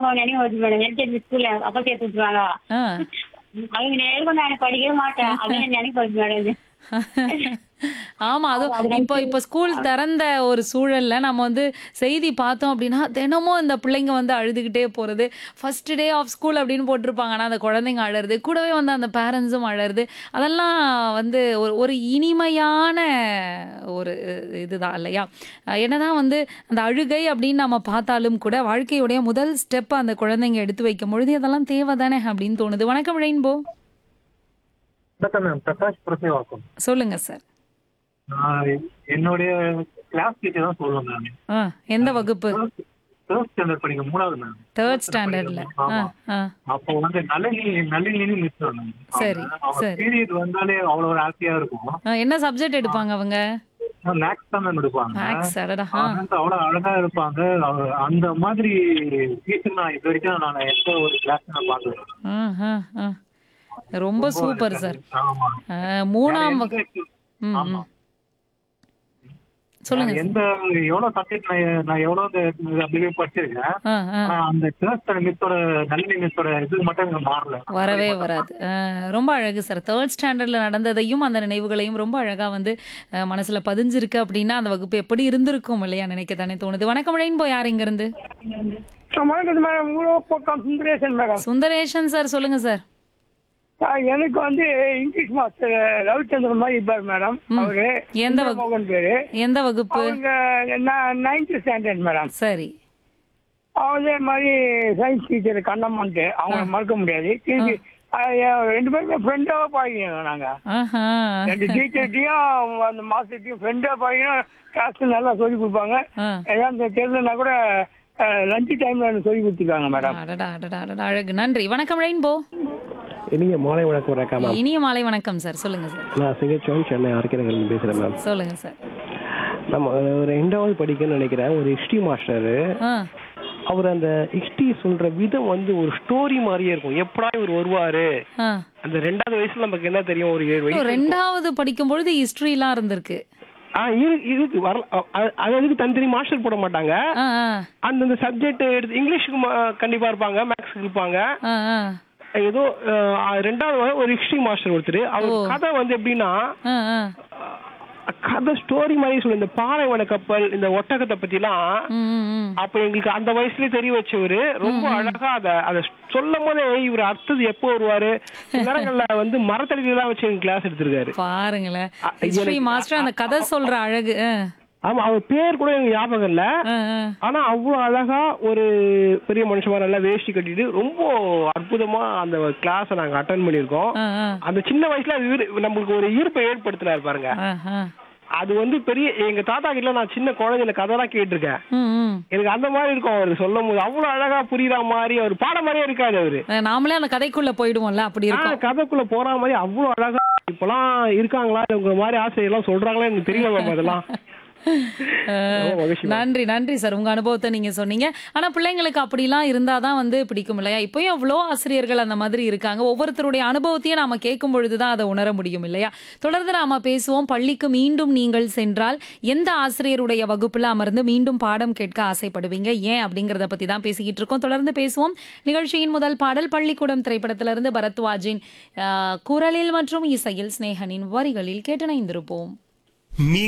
நினைவு வருது madam LKG ஸ்கூல்ல அப்பா சேர்த்து விட்டுருவாங்க ஆ அவங்க நேரம் நான் படிக்கவே மாட்டேன் அப்படின்னு நினைப்பு வருது மேடம் இது. ஆமா அதுவும் இப்போ இப்போ ஸ்கூல் திறந்த ஒரு சூழல்ல நம்ம வந்து செய்தி பார்த்தோம் அப்படின்னா தினமும் இந்த பிள்ளைங்க வந்து அழுதுகிட்டே போறது ஃபர்ஸ்ட் டே ஆஃப் ஸ்கூல் அப்படின்னு போட்டிருப்பாங்க ஆனா அந்த குழந்தைங்க அழறது கூடவே வந்து அந்த பேரண்ட்ஸும் அழறது அதெல்லாம் வந்து ஒரு ஒரு இனிமையான ஒரு இதுதான் இல்லையா அஹ் என்னதான் வந்து அந்த அழுகை அப்படின்னு நம்ம பார்த்தாலும் கூட வாழ்க்கையுடைய முதல் ஸ்டெப் அந்த குழந்தைங்க எடுத்து வைக்கும் பொழுது அதெல்லாம் தேவைதானே அப்படின்னு தோணுது வணக்கம் ரெயின்போ வணக்கம் மேம் பிரகாஷ் பிரசேவாக்கம் சொல்லுங்க சார் நான் என்னுடைய கிளாஸ் டீச்சர் தான் சொல்லுவேன் மேம் ஆ எந்த வகுப்பு தேர்ட் ஸ்டாண்டர்ட் படிக்க மூணாவது மேம் தேர்ட் ஸ்டாண்டர்ட்ல ஆ ஆமா ஆ அப்போ வந்து நளினி நளினின்னு மிஸ் சரி, சரி. பீரியட் வந்தாலே அவ்வளவு ஒரு ஹாப்பியா இருக்கும் ஆ, என்ன சப்ஜெக்ட் எடுப்பாங்க அவங்க மேக்ஸ் தான் மேம் எடுப்பாங்க மேக்ஸ் அடடா ஆ அவங்க அவ்வளவு அழகா இருப்பாங்க அவ- அந்த மாதிரி டீச்சர் நான் இது வரைக்கும் நான் எந்த ஒரு கிளாஸ் நான் பார்த்தது ஆ, ஆ, ஆ. ரொம்ப சூப்பர் சார் ஆமா ஆ, மூணாம் எந்த- வகுப்பு ம், ஆமா ம். சொல்லுங்க நான் எந்த எவ்வளவு சப்ஜெக்ட் நான் நான் எவ்வளவு அப்படியே படிச்சிருக்கேன் ஆ, ஆ. ஆனா அந்த தேர்ட் மிஸ்ஸோட நளினி மிஸ்ஸோட இது மட்டும் எனக்கு மாறல வரவே வராது ஆ, ரொம்ப அழகு சார் தேர்ட் ஸ்டாண்டர்ட்ல நடந்ததையும் அந்த நினைவுகளையும் ரொம்ப அழகா வந்து ஆ, மனசுல பதிஞ்சிருக்கு அப்படின்னா அந்த வகுப்பு எப்படி இருந்திருக்கும் இல்லையா நினைக்க தானே தோணுது வணக்கம் ரெயின்போ யார் இங்க இருந்து வணக்கம் மேடம் உங்களோட பக்கம் சுந்தரேசன் மேடம் சுந்தரேஷன் சார் சொல்லுங்க சார் ஆ, எனக்கு வந்து இங்கிலீஷ் மாஸ்டர் ரவிச்சந்திரன் மாதிரி இருப்பார் மேடம் அவரு எந்த வகு- மோகன் பேரு எந்த வகுப்பு அவங்க நைன்த் ஸ்டாண்டர்ட் மேடம் சரி அதே மாதிரி சயின்ஸ் டீச்சர் கண்ணம்மான்ட்டு அவங்க மறக்க முடியாது திருப்பி ஆ, என் ரெண்டு பேருமே ஃப்ரெண்டாவே பழகினோம் நாங்க ஆஹா ரெண்டு டீச்சர்ட்டையும் அந்த மாஸ்டர்ட்டையும் ஃப்ரெண்டா பழகினோம் கிளாஸ் நல்லா சொல்லி கொடுப்பாங்க ஆ ஏதாவது தெரியலனா கூட லஞ்ச் டைம்ல எனக்கு சொல்லி கொடுத்துருக்காங்க மேடம் அடடா அடடா அடடா அழகு நன்றி வணக்கம் ரெயின்போ இனிய மாலை வணக்கம் ரேக்கா மேம் இனிய மாலை வணக்கம் சார் சொல்லுங்க சார் நான் சிங்கச்சோன் சென்னை ஆர்கினகர் பேசுகிறேன் மேம் சொல்லுங்க சார் நம்ம ஒரு ரெண்டாவது படிக்கணும்னு நினைக்கிறேன் ஒரு ஹிஸ்ட்ரி மாஸ்டர் ஆ அவர் அந்த ஹிஸ்ட்ரி சொல்ற விதம் வந்து ஒரு ஸ்டோரி மாதிரியே இருக்கும் எப்படா இவர் வருவாரு ஆ அந்த ரெண்டாவது வயசுல நமக்கு என்ன தெரியும் ஒரு ஏழு ஓ, வயசு ரெண்டாவது படிக்கும் பொழுது ஹிஸ்டரிலாம் இருந்திருக்கு ஆ இரு- இருக்கு வரல அ- அது அதுக்கு தனித்தனி மாஸ்டர் போட மாட்டாங்க ஆ ஆ அந்தந்த சப்ஜெக்ட் எடுத்து இங்கிலீஷுக்கு ம- கண்டிப்பா இருப்பாங்க மேக்ஸுக்கு இருப்பாங்க ஆ ஆ ஏதோ அஹ், ரெண்டாவது வ- ஒரு ஹிஸ்டரி மாஸ்டர் ஒருத்தர் அவர் கதை வந்து எப்படின்னா ஆ ஆ அஹ், கதை ஸ்டோரி மாதிரி சொல்லு இந்த பாலைவன கப்பல் இந்த ஒட்டகத்தை பத்திலாம் ம், ம், ம். அப்ப எங்களுக்கு அந்த வயசுலயே தெரிய வச்சவரு ரொம்ப அழகா அத அத சொல்லும் போதே இவர் அடுத்தது எப்போ வருவாரு சில நேரங்கள்ல வந்து மரத்தடிலாம் வச்சு எங்க கிளாஸ் எடுத்திருக்காரு பாருங்களேன் அ, ஹிஸ்டரி எனக்கு- மாஸ்டர் அந்த கதை சொல்ற அழகு ஆ, ஆமா அவர் பேர் கூட எனக்கு ஞாபகம் இல்ல ஆ, ஆ. ஆனா அவ்வளவு அழகா ஒரு பெரிய மனுஷமா நல்லா வேஷ்டி கட்டிட்டு ரொம்ப அற்புதமா அந்த கிளாஸ நாங்க அட்டன் பண்ணிருக்கோம் ஆ, ஆ. அந்த சின்ன வயசுல அது ஈர்- நம்மளுக்கு ஒரு ஈர்ப்பை ஏற்படுத்தினாரு பாருங்க ஆ, ஆ. அது வந்து பெரிய எங்க தாத்தா கிட்ட நான் சின்ன குழந்தைல கதைலாம் கேட்டிருக்கேன் ம், ம். எனக்கு அந்த மாதிரி இருக்கும் அவர் சொல்லும் போது அவ்வளவு அழகா புரியுற மாதிரி அவர் பாட மாதிரியே இருக்காது அவரு அஹ், நாமளே அந்த கதைக்குள்ள போயிடுவோம்ல அப்படி ஆ, இருக்கும் கதைக்குள்ள போற மாதிரி அவ்வளவு அழகா இப்பெல்லாம் இருக்காங்களா உங்க மாதிரி ஆசிரியர்லாம் சொல்றாங்களா எனக்கு தெரியல மேம் அதெல்லாம் ரொம்ப மகிழ்ச்சி மேம். நன்றி நன்றி சார் உங்க அனுபவத்தை நீங்க சொன்னீங்க ஆனா பிள்ளைங்களுக்கு அப்படிலாம் இருந்தாதான் வந்து பிடிக்கும் இல்லையா இப்பயும் அவ்வளோ ஆசிரியர்கள் அந்த மாதிரி இருக்காங்க ஒவ்வொருத்தருடைய அனுபவத்தையும் நாம கேட்கும் பொழுதுதான் அதை உணர முடியும் இல்லையா தொடர்ந்து நாம பேசுவோம் பள்ளிக்கு மீண்டும் நீங்கள் சென்றால் எந்த ஆசிரியருடைய வகுப்புல அமர்ந்து மீண்டும் பாடம் கேட்க ஆசைப்படுவீங்க ஏன் அப்படிங்கறத பத்தி தான் பேசிக்கிட்டு இருக்கோம் தொடர்ந்து பேசுவோம் நிகழ்ச்சியின் முதல் பாடல் பள்ளிக்கூடம் திரைப்படத்திலிருந்து பரத்வாஜின் ஆஹ், குரலில் மற்றும் இசையில் ஸ்னேகனின் வரிகளில் கேட்டணைந்திருப்போம் நீ